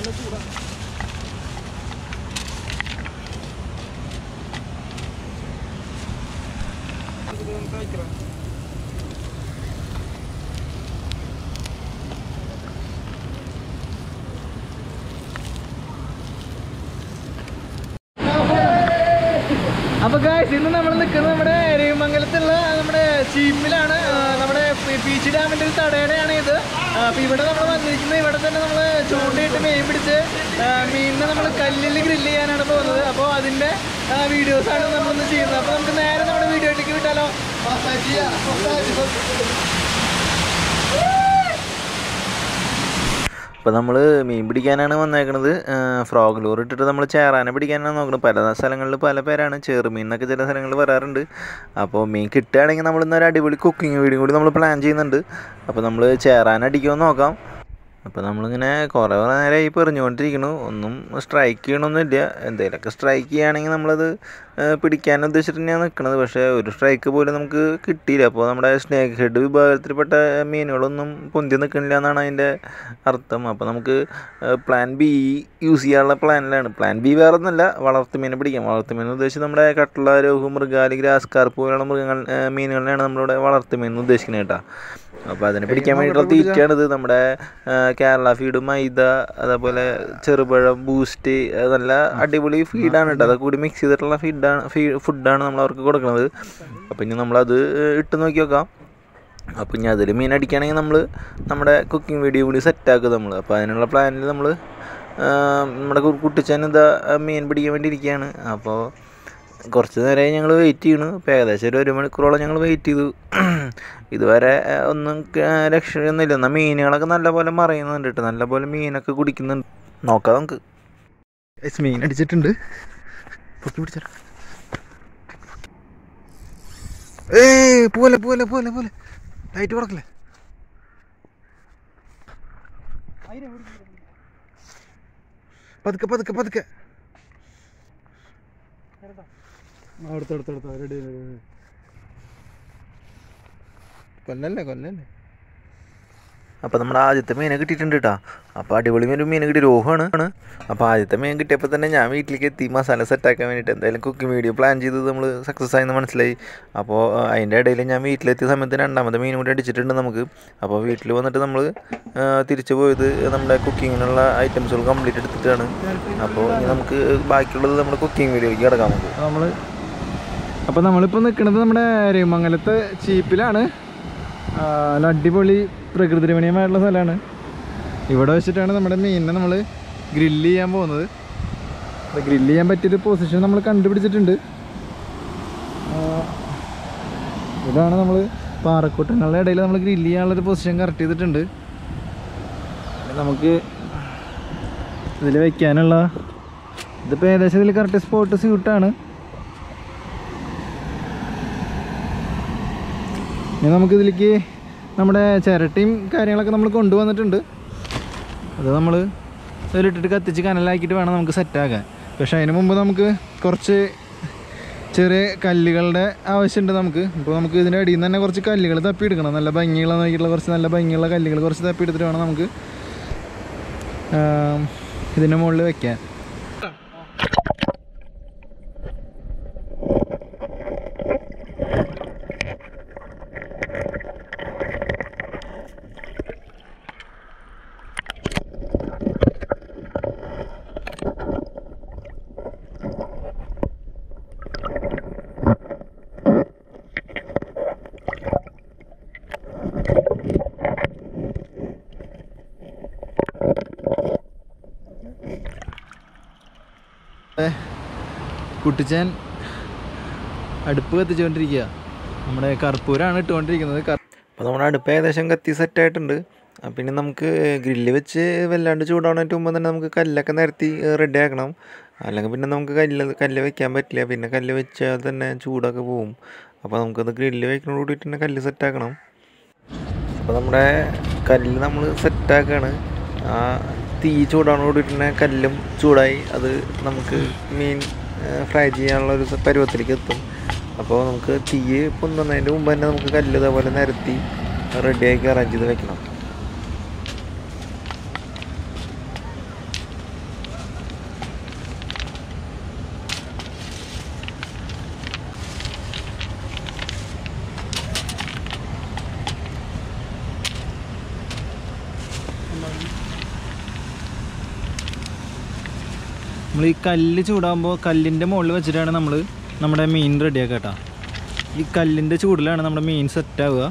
അപ്പൊ ഗായ്സ് ഇന്ന് നമ്മൾ നിൽക്കുന്നത് നമ്മുടെ എരവിമംഗലത്തുള്ള നമ്മുടെ ചീപ്പിലാണ് ആ, നമ്മുടെ പി- പീച്ചി ഡാമിന്റെ ഒരു തടയണയാണ് ഇത് ആ, അപ്പൊ ഇവിടെ നമ്മൾ വന്നിരിക്കുന്നത് ഇവിടെ തന്നെ നമ്മൾ ചൂണ്ടയിട്ട് മീൻ പിടിച്ച് ആ, മീനിനെ നമ്മൾ കല്ലിൽ ഗ്രില്ല് ചെയ്യാനാണ് പോകുന്നത് അപ്പോൾ അതിന്റെ വീഡിയോസ് ആണ് നമ്മളിന്ന് ചെയ്യുന്നത് അപ്പൊ നമുക്ക് നേരെ നമ്മുടെ വീഡിയോയിലേക്ക് വിട്ടാലോ അപ്പോൾ നമ്മൾ മീൻ പിടിക്കാനാണ് വന്നേക്കണത് ഫ്രോഗ് ലൂർ ഇട്ടിട്ട് നമ്മൾ ചേറാനെ പിടിക്കാനാണ് നോക്കുന്നത് പല സ്ഥലങ്ങളിൽ പല പേരാണ് ചെറുമീൻ എന്നൊക്കെ ചില സ്ഥലങ്ങളിൽ പറയാറുണ്ട് അപ്പോൾ മീൻ കിട്ടുകയാണെങ്കിൽ നമ്മൾ ഇന്നൊരു അടിപൊളി കുക്കിംഗ് വീഡിയോ കൂടി നമ്മൾ പ്ലാൻ ചെയ്യുന്നുണ്ട് അപ്പോൾ നമ്മൾ ചേറാൻ അടിക്കുമോ നോക്കാം അപ്പോൾ നമ്മളിങ്ങനെ കുറേ കുറേ നേരമായി പെറിഞ്ഞുകൊണ്ടിരിക്കണു ഒന്നും സ്ട്രൈക്ക് ചെയ്യണമൊന്നുമില്ല എന്തെങ്കിലുമൊക്കെ സ്ട്രൈക്ക് ചെയ്യുകയാണെങ്കിൽ നമ്മളത് ഏഹ്, പിടിക്കാൻ ഉദ്ദേശിച്ചിട്ട് തന്നെയാണ് നിൽക്കുന്നത് പക്ഷേ ഒരു സ്ട്രൈക്ക് പോലും നമുക്ക് കിട്ടിയില്ല അപ്പോൾ നമ്മുടെ സ്നേക്ക് ഹെഡ് വിഭാഗത്തിൽപ്പെട്ട മീനുകളൊന്നും പൊന്തി നിൽക്കണില്ല എന്നാണ് അതിൻ്റെ അർത്ഥം അപ്പോൾ നമുക്ക് പ്ലാൻ ബി യൂസ് ചെയ്യാനുള്ള പ്ലാനിലാണ് പ്ലാൻ ബി വേറെ ഒന്നുമല്ല വളർത്തുമീനെ പിടിക്കാം വളർത്തുമീൻ ഉദ്ദേശിച്ച് നമ്മുടെ കട്ട്ള രോഹു മൃഗാലി ഗ്രാസ് കാർപ്പ് പോലുള്ള മൃഗങ്ങൾ ഏഹ്, മീനുകളെയാണ് നമ്മളിവിടെ വളർത്തുമീൻ എന്ന് ഉദ്ദേശിക്കുന്നത് കേട്ടോ അപ്പോൾ അതിനെ പിടിക്കാൻ വേണ്ടിയിട്ടുള്ള തീറ്റയാണിത് നമ്മുടെ ആ, കേരള ഫീഡ് മൈദ അതേപോലെ ചെറുപഴം ബൂസ്റ്റ് അത് നല്ല അടിപൊളി ഫീഡാണ് കേട്ടോ അതൊക്കെ കൂടി മിക്സ് ചെയ്തിട്ടുള്ള ഫീഡാണ് ഫീ ഫുഡാണ് നമ്മൾ അവർക്ക് കൊടുക്കുന്നത് അപ്പോൾ ഇനി നമ്മളത് ഇട്ട് നോക്കി നോക്കാം അപ്പോൾ ഇനി അതിൽ മീൻ അടിക്കുകയാണെങ്കിൽ നമ്മൾ നമ്മുടെ കുക്കിംഗ് വീഡിയോ കൂടി സെറ്റാക്കും നമ്മൾ അപ്പോൾ അതിനുള്ള പ്ലാനിൽ നമ്മൾ നമ്മുടെ കു- കുട്ടിച്ചാൻ ഇതാ മീൻ പിടിക്കാൻ വേണ്ടി ഇരിക്കുകയാണ് അപ്പോൾ കുറച്ച് നേരമായി ഞങ്ങൾ വെയിറ്റ് ചെയ്യണു ഇപ്പോൾ ഏകദേശം ഒരു ഒരു മണിക്കൂറോളം ഞങ്ങൾ വെയിറ്റ് ചെയ്തു ഇതുവരെ ആ, ഒന്നും ക- രക്ഷയൊന്നുമില്ല എന്നാൽ മീനുകളൊക്കെ നല്ലപോലെ മറയുന്നുണ്ട് കേട്ടോ നല്ലപോലെ മീനൊക്കെ കുടിക്കുന്നുണ്ട് നോക്കാം നമുക്ക് Guys, മീൻ അടിച്ചിട്ടുണ്ട് പൊക്കി പിടിച്ചാ ഏയ് പോലെ പോലെ പോലെ പോലെ ലൈറ്റ് കൊടുക്കല്ലേ പതുക്കെ പതുക്കെ പതുക്കെ അടുത്തടുത്തടുത്ത റെഡി കൊല്ലല്ലേ കൊല്ലല്ലേ അപ്പോൾ നമ്മുടെ ആദ്യത്തെ മീനെ കിട്ടിയിട്ടുണ്ട് കേട്ടോ അപ്പോൾ അടിപൊളി ഒരു മീൻ കിട്ടി രോഹമാണ് ആണ് അപ്പോൾ ആദ്യത്തെ മീൻ കിട്ടിയപ്പോൾ തന്നെ ഞാൻ വീട്ടിലേക്ക് എത്തി മസാല സെറ്റാക്കാൻ വേണ്ടിയിട്ട് എന്തായാലും കുക്കിംഗ് വീഡിയോ പ്ലാൻ ചെയ്തത് നമ്മൾ സക്സസ് ആയെന്ന് മനസ്സിലായി അപ്പോൾ അതിൻ്റെ ഇടയിൽ ഞാൻ വീട്ടിലെത്തിയ സമയത്ത് രണ്ടാമത്തെ മീൻ കൂടി അടിച്ചിട്ടുണ്ട് നമുക്ക് അപ്പോൾ വീട്ടിൽ വന്നിട്ട് നമ്മൾ തിരിച്ചു പോയത് നമ്മുടെ കുക്കിങ്ങിനുള്ള ഐറ്റംസുകൾ കംപ്ലീറ്റ് എടുത്തിട്ടാണ് അപ്പോൾ ഇനി നമുക്ക് ബാക്കിയുള്ളത് നമ്മുടെ കുക്കിംഗ് വീഡിയോയ്ക്ക് കിടക്കാം നമുക്ക് നമ്മൾ അപ്പോൾ നമ്മളിപ്പോൾ നിൽക്കുന്നത് നമ്മുടെ രമംഗലത്തെ ചീപ്പിലാണ് ആ, നല്ല അടിപൊളി പ്രകൃതി രമണീയമായിട്ടുള്ള സ്ഥലമാണ് ഇവിടെ വെച്ചിട്ടാണ് നമ്മുടെ മീനിനെ നമ്മൾ ഗ്രില്ല് ചെയ്യാൻ പോകുന്നത് ഗ്രില്ല് ചെയ്യാൻ പറ്റിയൊരു പൊസിഷൻ നമ്മൾ കണ്ടുപിടിച്ചിട്ടുണ്ട് ആ, ഇതാണ് നമ്മൾ പാറക്കൂട്ടങ്ങളുടെ ഇടയിൽ നമ്മൾ ഗ്രില്ല് ചെയ്യാനുള്ളൊരു പൊസിഷൻ കറക്റ്റ് ചെയ്തിട്ടുണ്ട് പിന്നെ നമുക്ക് ഇതിൽ വെക്കാനുള്ള ഇതിപ്പോൾ ഏകദേശം ഇതിൽ കറക്റ്റ് സ്പോട്ട് സ്യൂട്ടാണ് ഇനി നമുക്കിതിലേക്ക് നമ്മുടെ ചിരട്ടയും കാര്യങ്ങളൊക്കെ നമ്മൾ കൊണ്ടുവന്നിട്ടുണ്ട് അത് നമ്മൾ ഇതിലിട്ടിട്ട് കത്തിച്ച് കനലാക്കിയിട്ട് വേണം നമുക്ക് സെറ്റാക്കാൻ പക്ഷേ അതിന് മുമ്പ് നമുക്ക് കുറച്ച് ചെറിയ കല്ലുകളുടെ ആവശ്യമുണ്ട് നമുക്ക് ഇപ്പോൾ നമുക്ക് ഇതിൻ്റെ അടിയിൽ നിന്ന് തന്നെ കുറച്ച് കല്ലുകൾ തപ്പിയെടുക്കണം നല്ല ഭംഗിയുള്ള നോക്കിയിട്ടുള്ള കുറച്ച് നല്ല ഭംഗിയുള്ള കല്ലുകൾ കുറച്ച് തപ്പിയെടുത്തിട്ട് വേണം നമുക്ക് ആം, ഇതിൻ്റെ മുകളിൽ വെക്കാൻ കുട്ടിച്ചാൻ അടുപ്പ് കത്തിച്ചുകൊണ്ടിരിക്കുക നമ്മുടെ കർപ്പൂരാണ് ഇട്ടുകൊണ്ടിരിക്കുന്നത് കർ അപ്പോൾ നമ്മുടെ അടുപ്പ് ഏകദേശം കത്തി സെറ്റായിട്ടുണ്ട് പിന്നെ നമുക്ക് ഗ്രില്ല് വെച്ച് വല്ലാണ്ട് ചൂടാവുന്നതിന് മുമ്പ് തന്നെ നമുക്ക് കല്ലൊക്കെ നിരത്തി റെഡി ആക്കണം അല്ലെങ്കിൽ പിന്നെ നമുക്ക് കല്ല് കല്ല് വെക്കാൻ പറ്റില്ല പിന്നെ കല്ല് വെച്ചാൽ തന്നെ ചൂടൊക്കെ പോവും അപ്പോൾ നമുക്കത് ഗ്രില്ല് വെക്കുന്നതോട് കൂടിയിട്ട് തന്നെ കല്ല് സെറ്റാക്കണം അപ്പോൾ നമ്മുടെ കല്ല് നമ്മൾ സെറ്റാക്കാണ് ആ തീ ചൂടാവുന്നതോട് കൂടിയിട്ട് തന്നെ കല്ലും ചൂടായി അത് നമുക്ക് മീൻ ഫ്രൈ ചെയ്യാനുള്ള ഒരു പരുവത്തിലേക്ക് എത്തും അപ്പോൾ നമുക്ക് തീ പൊന്നുന്നതിൻ്റെ മുമ്പ് തന്നെ നമുക്ക് കല്ല് ഇതേപോലെ നിരത്തി റെഡിയാക്കി അറേഞ്ച് ചെയ്ത് വെക്കണം നമ്മൾ ഈ കല്ല് ചൂടാകുമ്പോൾ കല്ലിൻ്റെ മുകളിൽ വെച്ചിട്ടാണ് നമ്മൾ നമ്മുടെ മീൻ റെഡിയാക്കുക കേട്ടോ ഈ കല്ലിൻ്റെ ചൂടിലാണ് നമ്മുടെ മീൻ സെറ്റാവുക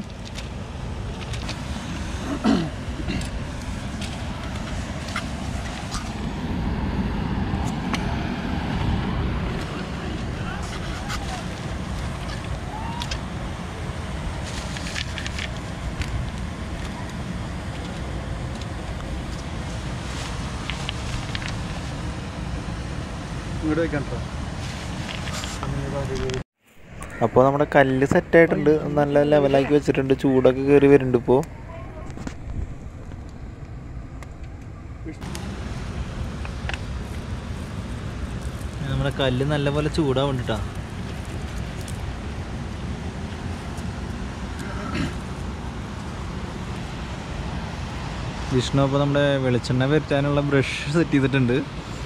ഇങ്ങോട്ട് വെക്കാൻ അപ്പോൾ നമ്മുടെ കല്ല് സെറ്റായിട്ടുണ്ട് നല്ല ലെവലാക്കി വെച്ചിട്ടുണ്ട് ചൂടൊക്കെ കയറി വരുന്നുണ്ട് ഇപ്പോൾ നമ്മുടെ കല്ല് നല്ലപോലെ ചൂടാവുന്നുണ്ട് കേട്ടോ വിഷ്ണു അപ്പോൾ നമ്മുടെ വെളിച്ചെണ്ണ വരറ്റാനുള്ള ബ്രഷ് സെറ്റ് ചെയ്തിട്ടുണ്ട്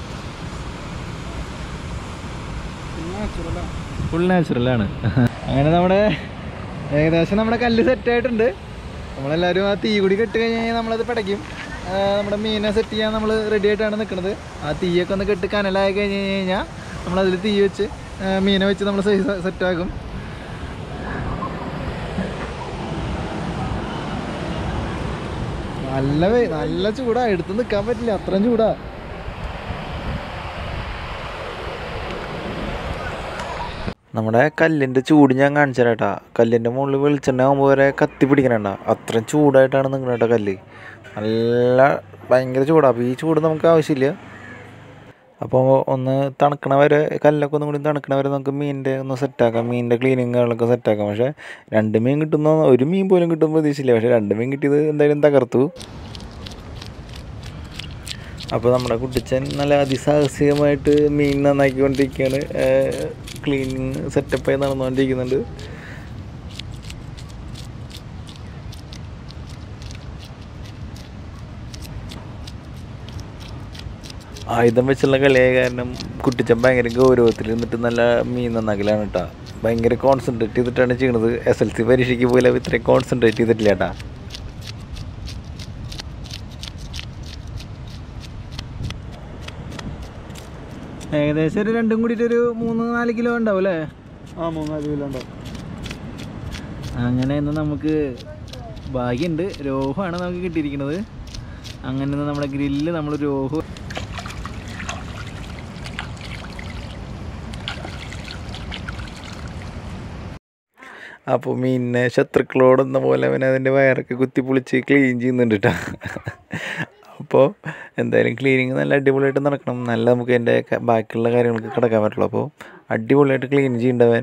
ഫുൾ നാച്ചുറലാണ് അങ്ങനെ നമ്മുടെ ഏകദേശം നമ്മുടെ കല്ല് സെറ്റ് ആയിട്ടുണ്ട് നമ്മളെല്ലാവരും ആ തീ കൂടി കെട്ട് കഴിഞ്ഞ് കഴിഞ്ഞാൽ നമ്മളത് പിടയ്ക്കും ആ, നമ്മുടെ മീനെ സെറ്റ് ചെയ്യാൻ നമ്മൾ റെഡി ആയിട്ടാണ് നിൽക്കുന്നത് ആ തീയൊക്കെ ഒന്ന് കെട്ട് കനലായി കഴിഞ്ഞ് കഴിഞ്ഞാൽ നമ്മളതിൽ തീ വെച്ച് ആ, മീനെ വെച്ച് നമ്മൾ സെറ്റാക്കും നല്ല വെ- നല്ല ചൂടാ എടുത്ത് നിൽക്കാൻ പറ്റില്ല അത്രയും ചൂടാ നമ്മുടെ കല്ലിൻ്റെ ചൂട് ഞാൻ കാണിച്ചു തരാം കേട്ടോ കല്ലിൻ്റെ മുകളിൽ വെളിച്ചെണ്ണ ആകുമ്പോൾ വരെ കത്തി പിടിക്കണണ്ട അത്രയും ചൂടായിട്ടാണ് നിൽക്കുന്നത് കേട്ടോ കല്ല് നല്ല ഭയങ്കര ചൂടാണ് അപ്പോൾ ഈ ചൂട് നമുക്ക് ആവശ്യമില്ല അപ്പോൾ ഒന്ന് തണുക്കണ വരെ കല്ലൊക്കെ ഒന്നും കൂടി തണുക്കണ വരെ നമുക്ക് മീനിൻ്റെ ഒന്ന് സെറ്റാക്കാം മീനിൻ്റെ ക്ലീനിങ്ങുകളൊക്കെ സെറ്റാക്കാം പക്ഷേ രണ്ട് മീൻ കിട്ടുന്ന ഒരു മീൻ പോലും കിട്ടും പ്രതീക്ഷയില്ല പക്ഷേ രണ്ട് മീൻ കിട്ടിയത് എന്തായാലും തകർത്തു അപ്പോൾ നമ്മുടെ കുട്ടിച്ചൻ നല്ല അതിസാഹസികമായിട്ട് മീൻ നന്നാക്കിക്കൊണ്ടിരിക്കുകയാണ് ക്ലീനിങ് സെറ്റപ്പായി നടന്നുകൊണ്ടിരിക്കുന്നുണ്ട് ആയുധം വെച്ചുള്ള കളിയായ കാരണം കുട്ടിച്ചൻ ഭയങ്കര ഗൗരവത്തിൽ നിന്നിട്ട് നല്ല മീൻ നന്നാക്കലാണ് കേട്ടോ ഭയങ്കര കോൺസെൻട്രേറ്റ് ചെയ്തിട്ടാണ് ചെയ്യണത് എസ് എൽ സി പരീക്ഷയ്ക്ക് പോലും ഇത്രയും കോൺസെൻട്രേറ്റ് ചെയ്തിട്ടില്ല കേട്ടാ ഏകദേശം ഒരു രണ്ടും കൂടിയിട്ട് ഒരു മൂന്ന് നാല് കിലോ ഉണ്ടാവും അല്ലേ ആ മൂന്നാല് കിലോ ഉണ്ടാവും അങ്ങനെ ഇന്ന് നമുക്ക് ഭാഗ്യമുണ്ട് രോഹുവാണ് നമുക്ക് കിട്ടിയിരിക്കുന്നത് അങ്ങനെ ഇന്ന് നമ്മുടെ ഗ്രില്ല് നമ്മൾ രോഹു അപ്പോൾ മീനിനെ ശത്രുക്കളോടെന്ന പോലെ അവൻ അതിൻ്റെ വയറൊക്കെ കുത്തി പൊളിച്ച് ക്ലീൻ ചെയ്യുന്നുണ്ട് കേട്ടോ അപ്പോൾ എന്തായാലും ക്ലീനിങ് നല്ല അടിപൊളിയായിട്ട് നടക്കണം നല്ല നമുക്ക് അതിൻ്റെ ക- ബാക്കിയുള്ള കാര്യങ്ങൾക്ക് കിടക്കാൻ പറ്റുള്ളൂ അപ്പോൾ അടിപൊളിയായിട്ട് ക്ലീൻ ചെയ്യേണ്ടവൻ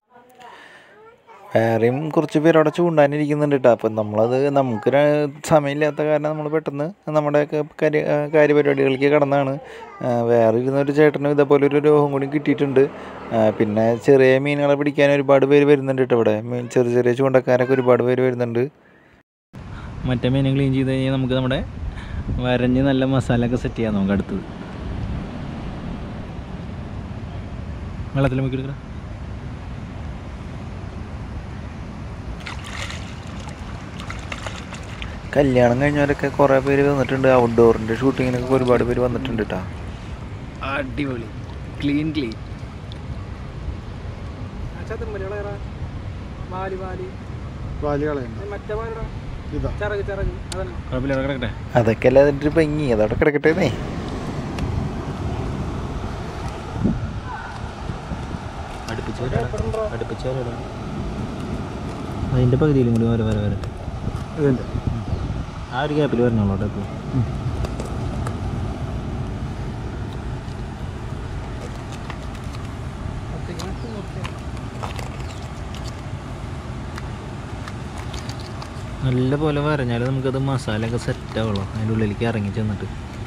വേറെയും കുറച്ച് പേര് അവിടെ ചൂണ്ടാനിരിക്കുന്നുണ്ട് കേട്ടോ അപ്പം നമ്മളത് നമുക്ക് ര- സമയമില്ലാത്ത കാരണം നമ്മൾ പെട്ടെന്ന് നമ്മുടെ ക- കാര്യ കാര്യപരിപാടികളിലേക്ക് കടന്നാണ് ആ, വേറെ ഇരുന്നൊരു ചേട്ടനും ഇതേപോലെ ഒരു രോഗം കൂടി കിട്ടിയിട്ടുണ്ട് ആ, പിന്നെ ചെറിയ മീനുകളെ പിടിക്കാൻ ഒരുപാട് പേര് വരുന്നുണ്ട് കേട്ടോ ഇവിടെ മീൻ ചെറിയ ചെറിയ ചൂണ്ടക്കാരൊക്കെ ഒരുപാട് പേര് വരുന്നുണ്ട് മറ്റേ മീൻ ക്ലീൻ ചെയ്ത് കഴിഞ്ഞാൽ നമുക്ക് നമ്മുടെ വരഞ്ഞ് നല്ല മസാല ഒക്കെ സെറ്റ് ചെയ്യാം നമുക്ക് അടുത്തത് വെള്ളത്തിൽ മുക്കി എടുക്കണം കല്യാണം കഴിഞ്ഞവരൊക്കെ കുറേ പേര് വന്നിട്ടുണ്ട് ഔട്ട്ഡോറിൻ്റെ ഷൂട്ടിങ്ങിനൊക്കെ ഒരുപാട് പേര് വന്നിട്ടുണ്ട് കേട്ടോ അടിപൊളി ക്ലീൻ ക്ലീൻ വാലി കളയണ്ട ഇതാ കുഴപ്പമില്ല അവിടെ കിടക്കട്ടെ അതൊക്കെ അല്ലേ അതിൻ്റെ ഒരു ഭംഗി അതവിടെ കിടക്കട്ടേന്നേ അടുപ്പിച്ച് അടുപ്പിച്ച് അതിൻ്റെ പകുതിയിലും കൂടി വരെ വരെ വരട്ടെ ഇതിൻ്റെ ആ ഒരു ഗ്യാപ്പിൽ വരണോളൂ കേട്ടോ ഇപ്പോൾ നല്ല പോലെ വരഞ്ഞാൽ നമുക്കത് മസാലയൊക്കെ സെറ്റ് ആവുള്ളൂ അതിൻ്റെ ഉള്ളിലേക്ക് ഇറങ്ങി ചെന്നിട്ട്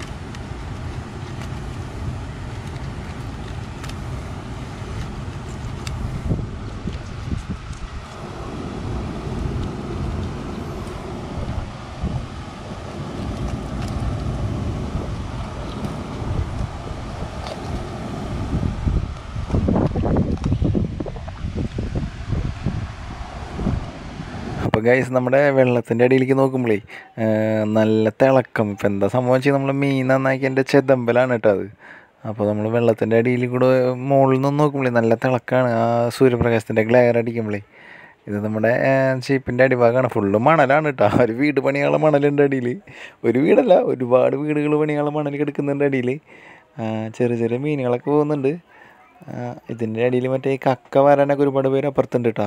അപ്പോൾ ഗൈസ് നമ്മുടെ വെള്ളത്തിൻ്റെ അടിയിലേക്ക് നോക്കുമ്പോഴേ നല്ല തിളക്കം ഇപ്പം എന്താ സംഭവം വെച്ചാൽ നമ്മൾ മീൻ നന്നാക്കി എൻ്റെ ചെതമ്പലാണ് കേട്ടോ അത് അപ്പോൾ നമ്മൾ വെള്ളത്തിൻ്റെ അടിയിൽ കൂടെ മുകളിൽ നിന്ന് നോക്കുമ്പോഴേ നല്ല തിളക്കാണ് ആ സൂര്യപ്രകാശത്തിൻ്റെ ഗ്ലെയർ അടിക്കുമ്പോഴേ ഇത് നമ്മുടെ ചീപ്പിൻ്റെ അടിഭാഗമാണ് ഫുള്ള് മണലാണ് കേട്ടോ ഒരു വീട് പണിയാനുള്ള മണലുണ്ട് അടിയിൽ ഒരു വീടല്ല ഒരുപാട് വീടുകൾ പണിയാനുള്ള മണൽ കിടക്കുന്നുണ്ട് അടിയിൽ ചെറിയ ചെറിയ മീനുകളൊക്കെ പോകുന്നുണ്ട് ആ, ഇതിൻ്റെ അടിയിൽ മറ്റേ ഈ കക്ക വരാനൊക്കെ ഒരുപാട് പേര് അപ്പുറത്തുണ്ട് കേട്ടോ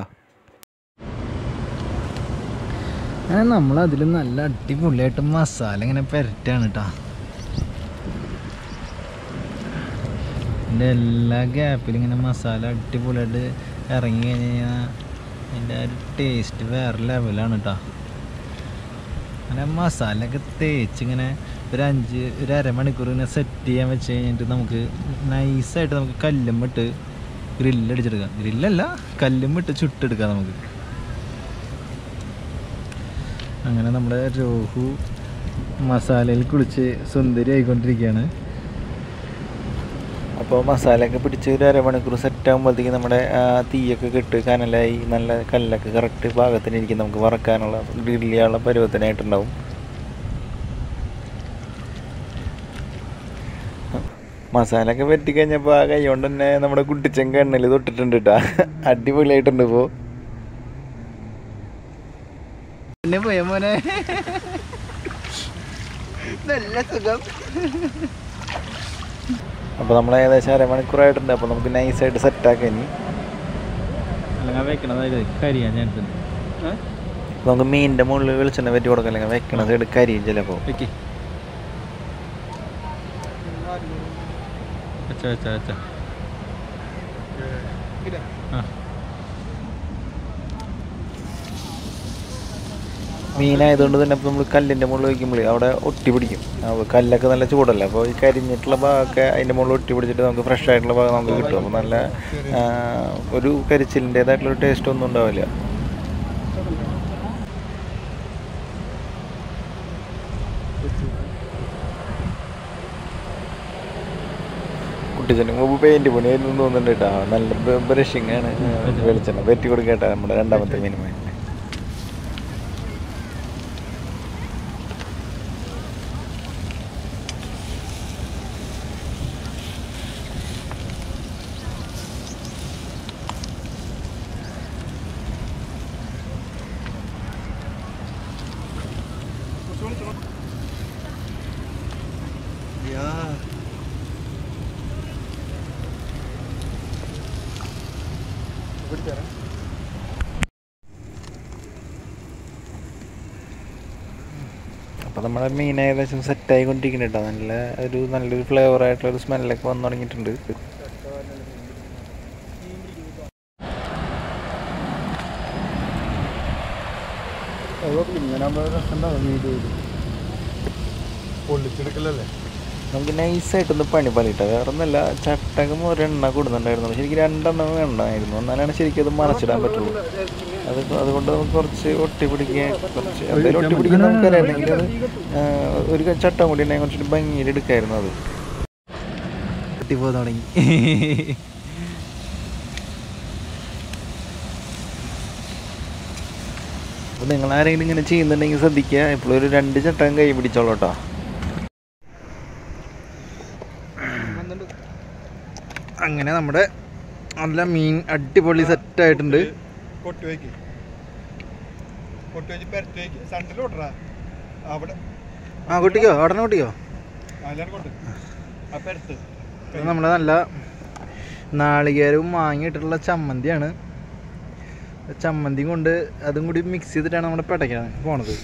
അങ്ങനെ നമ്മൾ അതിൽ നല്ല അടിപൊളിയായിട്ട് മസാല ഇങ്ങനെ പെരട്ടാണ് കേട്ടോ ഇതിൻ്റെ എല്ലാ ഗ്യാപ്പിലും ഇങ്ങനെ മസാല അടിപൊളിയായിട്ട് ഇറങ്ങി കഴിഞ്ഞ് കഴിഞ്ഞാൽ അതിൻ്റെ ആ ഒരു ടേസ്റ്റ് വേറെ ലെവലാണ് കേട്ടോ അങ്ങനെ മസാലയൊക്കെ തേച്ച് ഇങ്ങനെ ഒരു അഞ്ച് ഒരു അരമണിക്കൂർ ഇങ്ങനെ സെറ്റ് ചെയ്യാൻ വെച്ച് കഴിഞ്ഞിട്ട് നമുക്ക് നൈസായിട്ട് നമുക്ക് കല്ലുമ്മിട്ട് ഗ്രില്ലടിച്ചെടുക്കാം ഗ്രില്ലല്ല കല്ലുമ്മിട്ട് ചുട്ടെടുക്കാം നമുക്ക് അങ്ങനെ നമ്മുടെ രോഹു മസാലയിൽ കുളിച്ച് സുന്ദരി ആയിക്കൊണ്ടിരിക്കുകയാണ് അപ്പോൾ മസാലയൊക്കെ പിടിച്ച് ഒരു അരമണിക്കൂർ സെറ്റ് ആകുമ്പോഴത്തേക്ക് നമ്മുടെ ആ, തീയൊക്കെ കെട്ട് കനലായി നല്ല കല്ലൊക്കെ കറക്റ്റ് പാകത്തിനിരിക്കും നമുക്ക് വറക്കാനുള്ള ഗ്രില്ല് ചെയ്യാനുള്ള പരുവത്തിനായിട്ടുണ്ടാവും മസാലയൊക്കെ പറ്റി കഴിഞ്ഞപ്പോൾ ആ കൈ കൊണ്ട് തന്നെ നമ്മുടെ കുട്ടിച്ചൻ കണ്ണിൽ തൊട്ടിട്ടുണ്ട് കേട്ടോ അടിപൊളിയായിട്ടുണ്ട് ഇപ്പോൾ പിന്നെ പോയ മോനെ നല്ല സുഖം അപ്പോൾ നമ്മൾ ഏകദേശം അരമണിക്കൂറായിട്ടുണ്ട് അപ്പോൾ നമുക്ക് നൈസായിട്ട് സെറ്റാക്കാം ഇനി അല്ലെങ്കിൽ വെക്കണത് കരിയാൻ ചാൻസ് ഉണ്ട് അപ്പോൾ നമുക്ക് മീനിൻ്റെ മുകളിൽ വെളിച്ചെണ്ണ പറ്റി കൊടുക്കാം അല്ലെങ്കിൽ വെക്കണ സൈഡ് കരിയും ചിലപ്പോൾ വെക്ക് വെച്ച വെച്ച വെച്ച ആ മീനായതുകൊണ്ട് തന്നെ ഇപ്പോൾ നമ്മൾ കല്ലിൻ്റെ മുകളിൽ വയ്ക്കുമ്പോൾ അവിടെ ഒട്ടി പിടിക്കും അപ്പോൾ കല്ലൊക്കെ നല്ല ചൂടല്ലേ അപ്പോൾ ഈ കരിഞ്ഞിട്ടുള്ള ഭാഗമൊക്കെ അതിൻ്റെ മുകളിൽ ഒട്ടി പിടിച്ചിട്ട് നമുക്ക് ഫ്രഷ് ആയിട്ടുള്ള ഭാഗം നമുക്ക് കിട്ടും അപ്പോൾ നല്ല ആ, ഒരു കരിച്ചിലിൻ്റേതായിട്ടുള്ളൊരു ടേസ്റ്റ് ഒന്നും ഉണ്ടാവില്ല കുട്ടിച്ചന് മുമ്പ് പെയിൻറ്റ് പണിയായിരുന്നു തോന്നുന്നുണ്ട് കേട്ടോ നല്ല ബ്രഷിങ് ആണ് വെളിച്ചെണ്ണ പറ്റി കൊടുക്കട്ടെ നമ്മുടെ രണ്ടാമത്തെ മീനുമായി അപ്പോൾ നമ്മുടെ മീൻ ഏകദേശം സെറ്റായി കൊണ്ടിരിക്കുന്നുണ്ട് കേട്ടോ നല്ല ഒരു നല്ലൊരു ഫ്ലേവർ ആയിട്ടുള്ള ഒരു സ്മെല്ലൊക്കെ വന്നു തുടങ്ങിയിട്ടുണ്ട് അതൊക്കെ ഇങ്ങനെ ആകുമ്പോൾ രസം ഉണ്ടാവും വീഡിയോയിൽ പൊള്ളിച്ചെടുക്കലല്ലേ നമുക്ക് നൈസായിട്ടൊന്ന് പണി പണിയിട്ട വേറെ ഒന്നല്ല ചട്ടകം ഒരെണ്ണ കൊടുക്കുന്നുണ്ടായിരുന്നു ശരിക്കും രണ്ടെണ്ണം എണ്ണമായിരുന്നു എന്നാലാണ് ശരിക്കും അത് മറച്ചിടാൻ പറ്റുള്ളൂ അത് അതുകൊണ്ട് നമുക്ക് കുറച്ച് ഒട്ടി പിടിക്കാൻ കുറച്ച് എന്തായാലും ഒട്ടി പിടിക്കാൻ നമുക്കറിയാമെങ്കിൽ അത് ആ, ഒരു ചട്ടം കൂടി ഉണ്ടെങ്കിൽ കുറച്ചിട്ട് ഭംഗിയിൽ എടുക്കായിരുന്നു അത് പൊട്ടിപ്പോ തുടങ്ങി അപ്പോൾ നിങ്ങൾ ആരെങ്കിലും ഇങ്ങനെ ചെയ്യുന്നുണ്ടെങ്കിൽ ശ്രദ്ധിക്കുക എപ്പോഴും ഒരു രണ്ട് ചട്ടം കൈ പിടിച്ചോളൂ കേട്ടോ അങ്ങനെ നമ്മുടെ നല്ല മീൻ അടിപൊളി സെറ്റ് ആയിട്ടുണ്ട് കൊട്ടി വയ്ക്ക് കൊട്ടി വെച്ച് പെരട്ടി വയ്ക്ക് സണ്ടിൽ കൊട്ടറാ അവിടെ ആ കുട്ടിക്കോ അവിടെ കുട്ടിക്കോ അതിലാണ് കൊട്ട് ആ പെരട്ട് ഇത് നമ്മുടെ നല്ല നാളികേരവും മാങ്ങിയിട്ടുള്ള ചമ്മന്തിയാണ് ചമ്മന്തിയും കൊണ്ട് അതും കൂടി മിക്സ് ചെയ്തിട്ടാണ് നമ്മുടെ പിടയ്ക്കാൻ പോണത്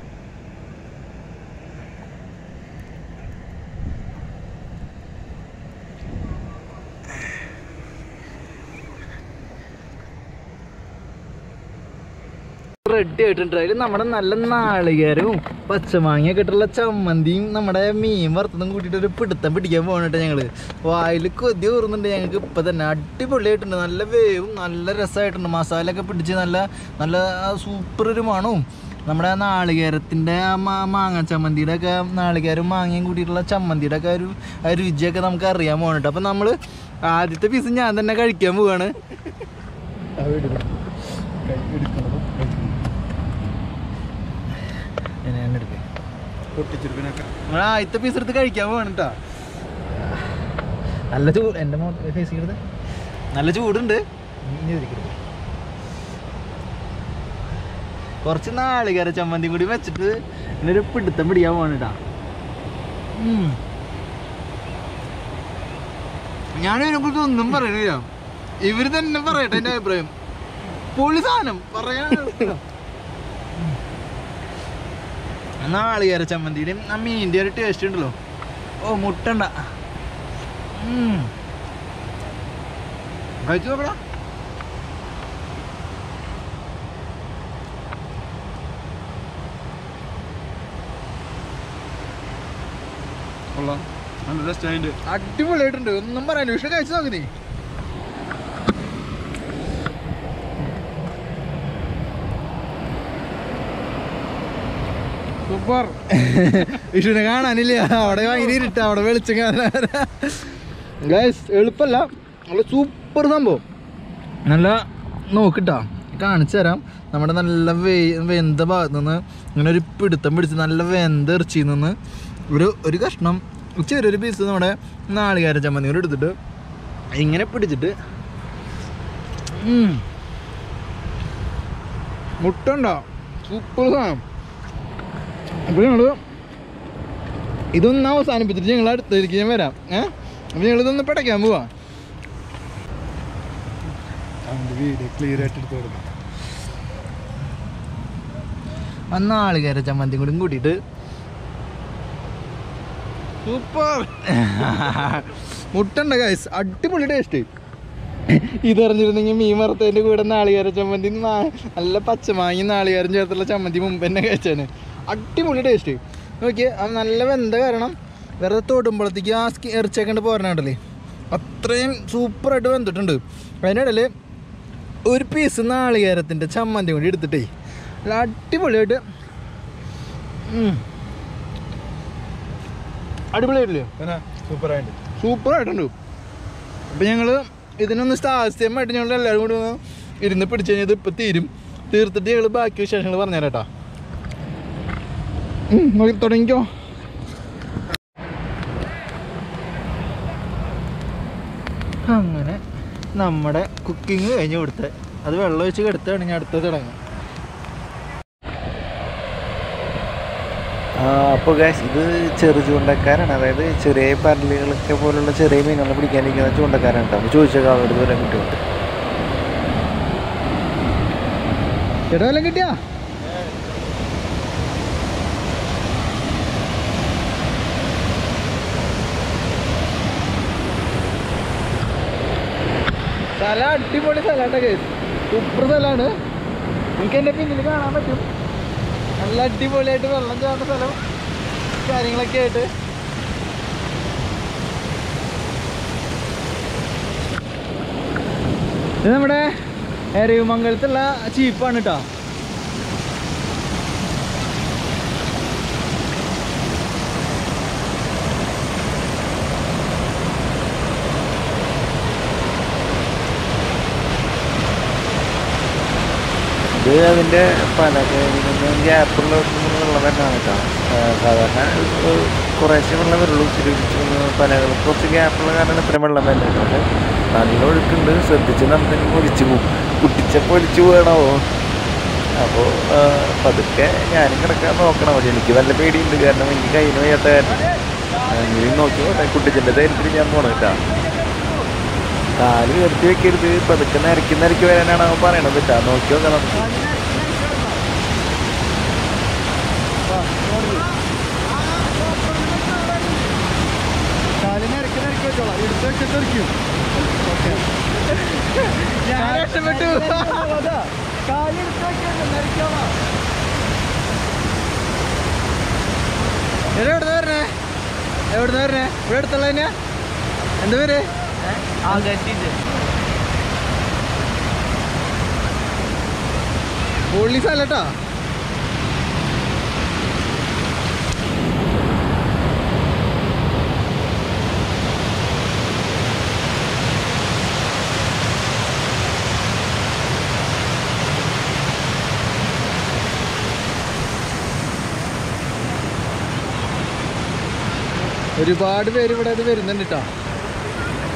റെഡി ആയിട്ടുണ്ട് അതിൽ നമ്മുടെ നല്ല നാളികേരവും പച്ചമാങ്ങയൊക്കെ ഇട്ടുള്ള ചമ്മന്തിയും നമ്മുടെ മീൻ വറുത്തതും കൂട്ടിയിട്ട് ഒരു പിടുത്തം പിടിക്കാൻ പോകണട്ടെ ഞങ്ങള് വായിൽ കൊതി ഊറുന്നുണ്ട് ഞങ്ങൾക്ക് ഇപ്പം തന്നെ അടിപൊളിയായിട്ടുണ്ട് നല്ല വേവും നല്ല രസമായിട്ടുണ്ട് മസാല ഒക്കെ പിടിച്ച് നല്ല നല്ല സൂപ്പർ ഒരു മണവും നമ്മുടെ ആ നാളികേരത്തിൻ്റെ ആ മാ- മാങ്ങ ചമ്മന്തിയുടെ ഒക്കെ നാളികേരം മാങ്ങയും കൂട്ടിയിട്ടുള്ള ചമ്മന്തിയുടെ ഒക്കെ ഒരു ആ രുചിയൊക്കെ നമുക്ക് അറിയാൻ പോകണട്ടോ അപ്പം നമ്മൾ ആദ്യത്തെ പീസ് ഞാൻ തന്നെ കഴിക്കാൻ പോവാണ് ഞാൻ എടുക്കാം പൊട്ടിച്ചെടുപ്പിനൊക്കെ നമ്മൾ ആദ്യത്തെ പീസ് എടുത്ത് കഴിക്കാൻ പോകണം കേട്ടോ നല്ല ചൂട് എൻ്റെ ഫേസ് ചെയ്തത് നല്ല ചൂടുണ്ട് ഇനി ഒരിക്കലും കുറച്ച് നാളികേര ചമ്മന്തി കൂടി വെച്ചിട്ട് ഇന്നൊരു പിടുത്തം പിടിക്കാൻ പോകണട്ടാ ഞാൻ ഇതിനെക്കുറിച്ച് ഒന്നും പറയണില്ല ഇവര് തന്നെ പറയട്ടെ എന്റെ അഭിപ്രായം പൊളി സാധനം പറയാൻ നാളികേര ചമ്മന്തിയുടെയും ആ മീൻ്റെ ഒരു ടേസ്റ്റ് ഉണ്ടല്ലോ ഓ മുട്ടണ്ട ഉം. കഴിച്ചു നോക്കടാ കൊള്ളാം നല്ല ടേസ്റ്റ് ആയിട്ട് അടിപൊളിയായിട്ടുണ്ട് ഒന്നും പറയാനില്ല പക്ഷെ കഴിച്ചു നോക്ക് നീ സൂപ്പർ വിഷുവിനെ കാണാനില്ല അവിടെ ഭയങ്കര ഇരുട്ട അവിടെ വെളിച്ചം കാണാൻ ഗൈസ് എളുപ്പമല്ല നല്ല സൂപ്പർ സംഭവം നല്ല നോക്കിട്ടാ കാണിച്ചു തരാം നമ്മുടെ നല്ല വേ വെന്ത ഭാഗത്ത് നിന്ന് ഇങ്ങനെ ഒരു പിടുത്തം പിടിച്ച് നല്ല വെന്ത ഇറച്ചിയിൽ നിന്ന് ഒരു ഒരു കഷ്ണം ചെറിയൊരു പീസ് നമ്മുടെ നാളികേര ചമ്മന്തി കൂടെ എടുത്തിട്ട് ഇങ്ങനെ പിടിച്ചിട്ട് ഉം. മുട്ട ഉണ്ടോ സൂപ്പർ സാധനം അപ്പോൾ ഞങ്ങൾ ഇതൊന്ന് അവസാനിപ്പിച്ചിട്ട് ഞങ്ങൾ അടുത്തേക്ക് ഞാൻ വരാം ഏഹ് അപ്പോൾ ഞങ്ങൾ ഇതൊന്ന് പടയ്ക്കാൻ പോവാ അവൻ്റെ വീഡിയോ ക്ലിയർ ആയിട്ട് എടുത്ത് കൊടുക്കാം ആ നാളികേര ചമ്മന്തി കൂടി കൂട്ടിയിട്ട് സൂപ്പർ മുട്ടണ്ട ഗൈസ് അടിപൊളി ടേസ്റ്റ് ഇതറിഞ്ഞിരുന്നെങ്കിൽ മീൻ വറുത്തതിൻ്റെ കൂടെ നാളികേര ചമ്മന്തി നാ- നല്ല പച്ചമാങ്ങി നാളികേരം ചേർത്തുള്ള ചമ്മന്തി മുമ്പ് തന്നെ കഴിച്ചാണ് അടിപൊളി ടേസ്റ്റ് നോക്കിയേ അത് നല്ല വെന്ത കാരണം വെറുതെ തൊടുമ്പോഴത്തേക്ക് ആ സ്കി ഇറച്ചിയൊക്കെ പോരണണ്ടല്ലേ അത്രയും സൂപ്പറായിട്ട് വെന്തിട്ടുണ്ട് അതിനിടയിൽ ഒരു പീസ് നാളികേരത്തിൻ്റെ ചമ്മന്തി കൂടി എടുത്തിട്ടേ നല്ല അടിപൊളിയായിട്ട് ഉം. അടിപൊളിയായിട്ടില്ലേ സൂപ്പർ ആയിട്ട് സൂപ്പർ ആയിട്ടുണ്ട് അപ്പം ഞങ്ങൾ ഇതിനൊന്ന് സ്ഥാസ്യമായിട്ട് ഞങ്ങൾ എല്ലാവരും കൂടി ഒന്ന് ഇരുന്ന് പിടിച്ച് കഴിഞ്ഞത് ഇപ്പം തീരും തീർത്തിട്ട് ഞങ്ങൾ ബാക്കി വിശേഷങ്ങൾ പറഞ്ഞുതരാട്ടാ ഉം, നോക്കി തുടങ്ങിക്കോ അങ്ങനെ നമ്മുടെ കുക്കിംഗ് കഴിഞ്ഞ് കൊടുത്ത് അത് വെള്ളം ഒഴിച്ച് കിടത്തുകയാണെങ്കിൽ അടുത്തത് തുടങ്ങും അപ്പോൾ ഗാസ് ഇത് ചെറു ചൂണ്ടക്കാരാണ് അതായത് ചെറിയ പരലുകളൊക്കെ പോലുള്ള ചെറിയ മീനുകളെ പിടിക്കാനിരിക്കുന്ന ചൂണ്ടക്കാരാണ് കേട്ടോ അപ്പോൾ ചോദിച്ചേക്കാം അവരുടെ ദൂരം കിട്ടുമോ ചേട്ടാ വല്ലതും കിട്ടിയാ സ്ഥലം അടിപൊളി സ്ഥലമാണ് കേസ് സൂപ്പർ സ്ഥലമാണ് നിങ്ങൾക്ക് എൻ്റെ പിന്നിൽ കാണാൻ പറ്റും നല്ല അടിപൊളിയായിട്ട് വെള്ളം ചേർന്ന സ്ഥലം കാര്യങ്ങളൊക്കെ ആയിട്ട് ഇത് നമ്മുടെ എരവിമംഗലത്തുള്ള ചീപ്പാണ് കേട്ടോ ഇത് അതിൻ്റെ പലകയിൽ നിന്നും ഗ്യാപ്പുള്ള വെള്ളം തന്നെയാണ് കേട്ടോ ആ, സാധാരണ ഒരു കുറേശ്ശെ വെള്ളം വരുള്ളൂ ഇച്ചിരി പലകൾ കുറച്ച് ഗ്യാപ്പുള്ള കാരണം ഇത്രയും വെള്ളം വരുന്നത് പക്ഷേ നല്ല ഒഴുക്കുണ്ട് ശ്രദ്ധിച്ച് നമുക്ക് ഒലിച്ചു പോകും കുട്ടിച്ചപ്പോൾ ഒലിച്ചു പോകണമോ അപ്പോൾ പതുക്കെ ഞാനും കിടക്കാൻ നോക്കണം പക്ഷേ എനിക്ക് നല്ല പേടിയുണ്ട് കാരണം എനിക്ക് കയ്യിൽ വയ്യാത്ത കാരണം എങ്കിലും നോക്കി പോട്ടെ കുട്ടിച്ചൻ്റെ ധൈര്യത്തിൽ ഞാൻ പോകണം കേട്ടോ കാല് ഉയർത്തി വെക്കരുത് പതുക്കെ നിരക്കി നിരക്കി വരാനാണ് അവൻ പറയണത് കേട്ടോ നോക്കി നോക്കാം നമുക്ക് കാലിന് ഇറക്കി ഇറക്കി വെച്ചോളാം എടുത്ത് വെച്ചിട്ട് ഇറക്കും ഞാൻ രക്ഷപ്പെട്ടു എവിടുന്ന വരണേ എവിടുന്ന വരണേ ഇവിടെ അടുത്തുള്ള തന്നെയാ എന്താ പേര് പൊള്ളി സ്ഥലട്ടാ ഒരുപാട് പേര് ഇവിടെ അത് വരുന്നുണ്ട് കേട്ടോ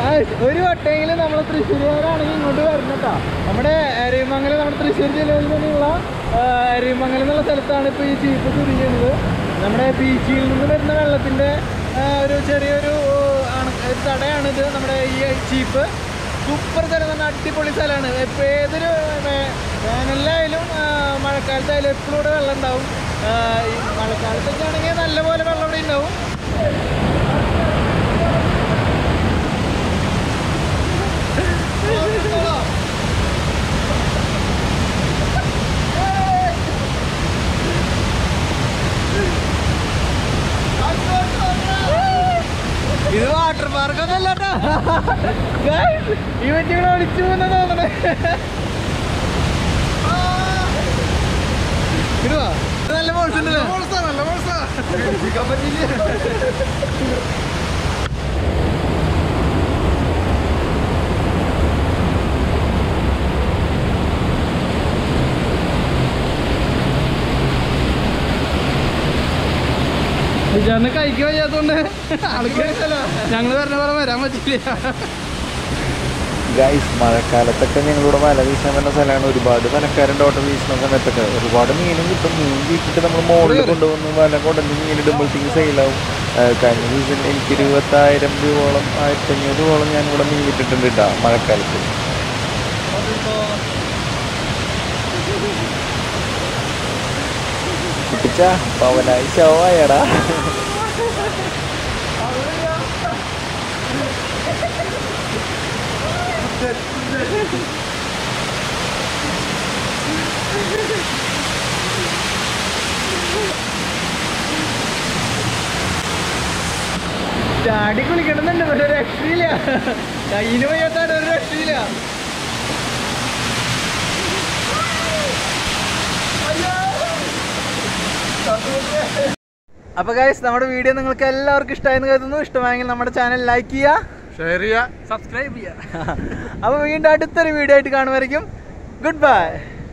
Guys, ഒരു വട്ടെങ്കിലും നമ്മൾ തൃശ്ശൂരുകാരാണെങ്കിൽ ഇങ്ങോട്ട് വരണം കേട്ടോ നമ്മുടെ അരിമംഗലം നമ്മുടെ തൃശ്ശൂർ ജില്ലയിൽ തന്നെയുള്ള അരിമംഗലം എന്നുള്ള സ്ഥലത്താണ് ഇപ്പോൾ ഈ ചീപ്പ് സ്ഥിതി ചെയ്യുന്നത് നമ്മുടെ ബീച്ചിൽ നിന്ന് വരുന്ന വെള്ളത്തിൻ്റെ ഒരു ചെറിയൊരു ആണ് ഒരു തടയാണിത് നമ്മുടെ ഈ ചീപ്പ് സൂപ്പർ സ്ഥലം തന്നെ അടിപൊളി സ്ഥലമാണ് ഇപ്പോൾ ഏതൊരു വേ- വേനലിലായാലും ആ, മഴക്കാലത്തായാലും എപ്പോഴും ഇവിടെ വെള്ളം ഉണ്ടാവും ആ, ഈ മഴക്കാലത്തൊക്കെ ആണെങ്കിൽ നല്ലപോലെ വെള്ളം ഇവിടെ ഉണ്ടാവും ഇത് വാട്ടർ പാർക്കൊന്നും അല്ല ഈ വെച്ചിങ്ങനെ ഒളിച്ചു പോകുന്ന തോന്നണേ ഇടുവാ ഇത് നല്ല ബോൾസ് ഉണ്ടല്ലോ നല്ല ബോൾസാ രക്ഷിക്കാൻ പറ്റില്ല വിചാരണ കഴിക്കാൻ വയ്യാത്തോണ്ട് ആൾക്ക് ഞങ്ങള് പറഞ്ഞ പോലെ വരാൻ പറ്റില്ല ഗൈസ് മഴക്കാലത്തൊക്കെ ഞങ്ങളിവിടെ വല വീശാൻ വരുന്ന സ്ഥലമാണ് ഒരുപാട് വലക്കാരുണ്ട് ഓട്ടം വീശുന്ന സമയത്തൊക്കെ ഒരുപാട് മീനും കിട്ടും മീൻ വീട്ടിട്ട് നമ്മൾ മുകളിൽ കൊണ്ടുവന്ന് വല കൊണ്ടുവന്ന് മീൻ ഇടുമ്പോഴത്തേക്ക് സെയിലാവും കഴിഞ്ഞ സീസൺ എനിക്ക് ഇരുപത്തായിരം രൂപയോളം ആയിരത്തഞ്ഞൂറ് രൂപയോളം ഞാൻ ഇവിടെ മീൻ വിട്ടിട്ടുണ്ട് കേട്ടോ മഴക്കാലത്ത് കുട്ടിച്ച പവനായി ശവമായടാ ചാടി കുളിക്കണമെന്നുണ്ട് പക്ഷെ ഒരു രക്ഷയില്ല കയ്യിന് വയ്യാത്താണ് ഒരു രക്ഷയില്ല അപ്പൊ ഗൈസ് നമ്മുടെ വീഡിയോ നിങ്ങൾക്ക് എല്ലാവർക്കും ഇഷ്ടമായെന്ന് കരുതുന്നു ഇഷ്ടമായെങ്കിൽ നമ്മുടെ ചാനൽ ലൈക്ക് ചെയ്യുക ഷെയർ ചെയ്യുക സബ്സ്ക്രൈബ് ചെയ്യുക അപ്പൊ വീണ്ടും അടുത്തൊരു വീഡിയോ ആയിട്ട് കാണുമായിരിക്കും ഗുഡ് ബൈ